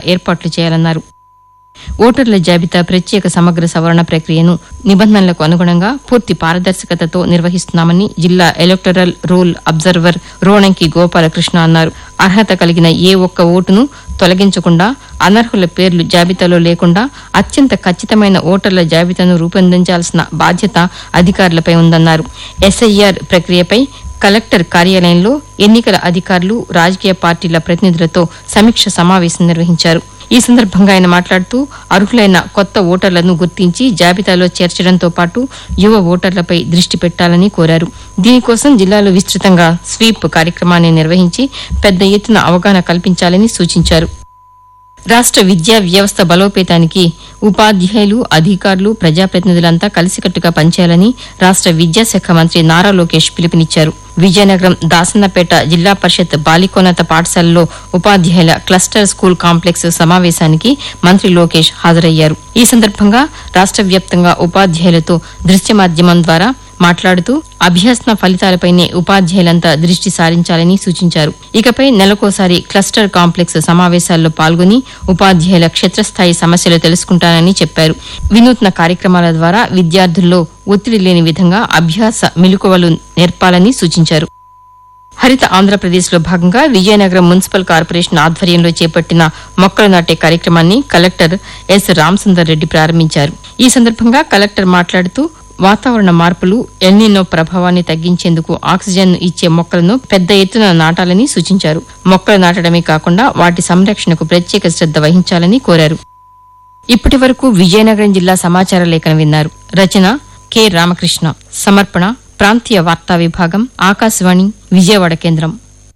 ఏర్పాట్లు చేయాలన్నారు ఓటర్ల జాబితా ప్రత్యేక సమగ్ర సవరణ ప్రక్రియను నిబంధనలకు అనుగుణంగా పూర్తి పారదర్శకతతో నిర్వహిస్తున్నామని జిల్లా electoral roll observer Ronanki Gopalakrishna అన్నారు అర్హత కలిగిన ఏ ఒక్క ఓటును తొలగించకుండా అనర్హుల పేర్లు జాబితాలో లేకుండా అత్యంత ఖచ్చితమైన ఓటర్ల జాబితాను రూపొందించాల్సిన బాధ్యత అధికారులపై ఉందన్నారు ఎస్ఐఆర్ ప్రక్రియపై కలెక్టర్ కార్యాలయంలో ఎన్నికల అధికారులు రాజకీయ పార్టీల ప్రతినిధులతో సమీక్ష సమావేశం నిర్వహించారు ఈ సందర్భంగా ఆయన మాట్లాడుతూ అర్హులైన కొత్త ఓటర్లను గుర్తించి జాబితాలో చేర్చడంతో పాటు యువ ఓటర్లపై దృష్టి పెట్టాలని కోరారు దీనికోసం జిల్లాలో విస్తృతంగా స్వీప్ కార్యక్రమాన్ని నిర్వహించి పెద్ద ఎత్తున అవగాహన కల్పించాలని సూచించారు రాష్ట్ర విద్యా వ్యవస్థ బలోపేతానికి ఉపాధ్యాయులు అధికారులు ప్రజాప్రతినిధులంతా కలిసికట్టుగా పనిచేయాలని రాష్ట్ర విద్యాశాఖ మంత్రి నారా లోకేష్ పిలుపునిచ్చారు విజయనగరం దాసన్నపేట జిల్లా పరిషత్ బాలికోన్నత పాఠశాలలో ఉపాధ్యాయుల క్లస్టర్ స్కూల్ కాంప్లెక్స్ సమావేశానికి మంత్రి లోకేష్ హాజరయ్యారు ఈ సందర్భంగా రాష్ట్ర వ్యాప్తంగా ఉపాధ్యాయులతో దృశ్య మాధ్యమం ద్వారా మాట్లాడుతూ అభ్యాసన ఫలితాలపైనే ఉపాధ్యాయులంతా దృష్టి సారించాలని సూచించారు ఇకపై నెలకోసారి క్లస్టర్ కాంప్లెక్స్ సమావేశాల్లో పాల్గొని ఉపాధ్యాయుల క్షేత్రస్థాయి సమస్యలు తెలుసుకుంటానని చెప్పారు వినూత్న కార్యక్రమాల ద్వారా విద్యార్థుల్లో ఒత్తిడి లేని విధంగా అభ్యాస మెలకువలు నేర్పాలని సూచించారు హరిత ఆంధ్రప్రదేశ్ లో భాగంగా విజయనగరం మున్సిపల్ కార్పొరేషన్ ఆధ్వర్యంలో చేపట్టిన మొక్కలు నాటే కార్యక్రమాన్ని కలెక్టర్ ఎస్ రామసుందర్ రెడ్డి ప్రారంభించారు ఈ సందర్భంగా కలెక్టర్ మాట్లాడుతూ వాతావరణ మార్పులు ఎల్నినో ప్రభావాన్ని తగ్గించేందుకు ఆక్సిజన్ ఇచ్చే మొక్కలను పెద్ద ఎత్తున నాటాలని సూచించారు మొక్కలు నాటడమే కాకుండా వాటి సంరక్షణకు ప్రత్యేక శ్రద్ధ వహించాలని కోరారు ఇప్పటి వరకు విజయనగరం జిల్లా సమాచార లేఖన విన్నారు రచన కె రామకృష్ణ సమర్పణ ప్రాంతీయ వార్తా విభాగం ఆకాశవాణి విజయవాడ కేంద్రం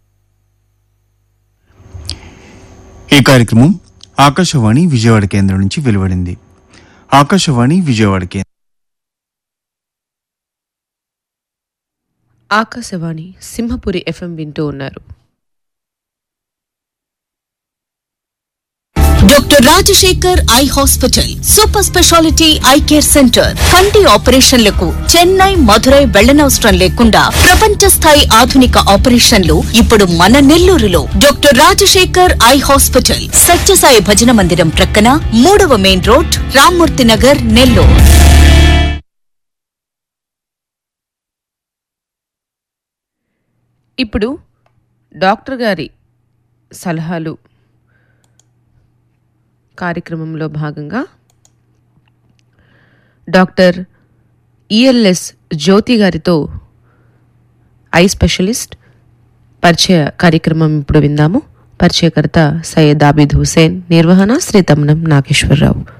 ఈ కార్యక్రమం ఆకాశవాణి విజయవాడ కేంద్రం నుంచి వెలువడింది ఆకాశవాణి విజయవాడ కేంద్రం ఆకాశవాణి సింహపురి ఎఫ్ఎం వింటూ ఉన్నారు doctor Rajasekhar eye hospital super speciality eye care centre కంటి ఆపరేషన్లకు చెన్నై మధురై వెళ్లనవసరం లేకుండా ప్రపంచ స్థాయి ఆధునిక ఆపరేషన్లు ఇప్పుడు మన నెల్లూరులో doctor Rajasekhar eye hospital Sathyasai భజన మందిరం ప్రక్కన మూడవ మెయిన్ రోడ్ రామ్మూర్తి నగర్ నెల్లూరు ఇప్పుడు డాక్టర్ గారి సలహాలు కార్యక్రమంలో భాగంగా డాక్టర్ ఈఎల్ఎస్ జ్యోతి గారితో ఐ స్పెషలిస్ట్ పరిచయ కార్యక్రమం ఇప్పుడు విందాము పరిచయకర్త సయ్యద్ ఆబిద్ హుసేన్ నిర్వహణ శ్రీ తమ్నం నాగేశ్వరరావు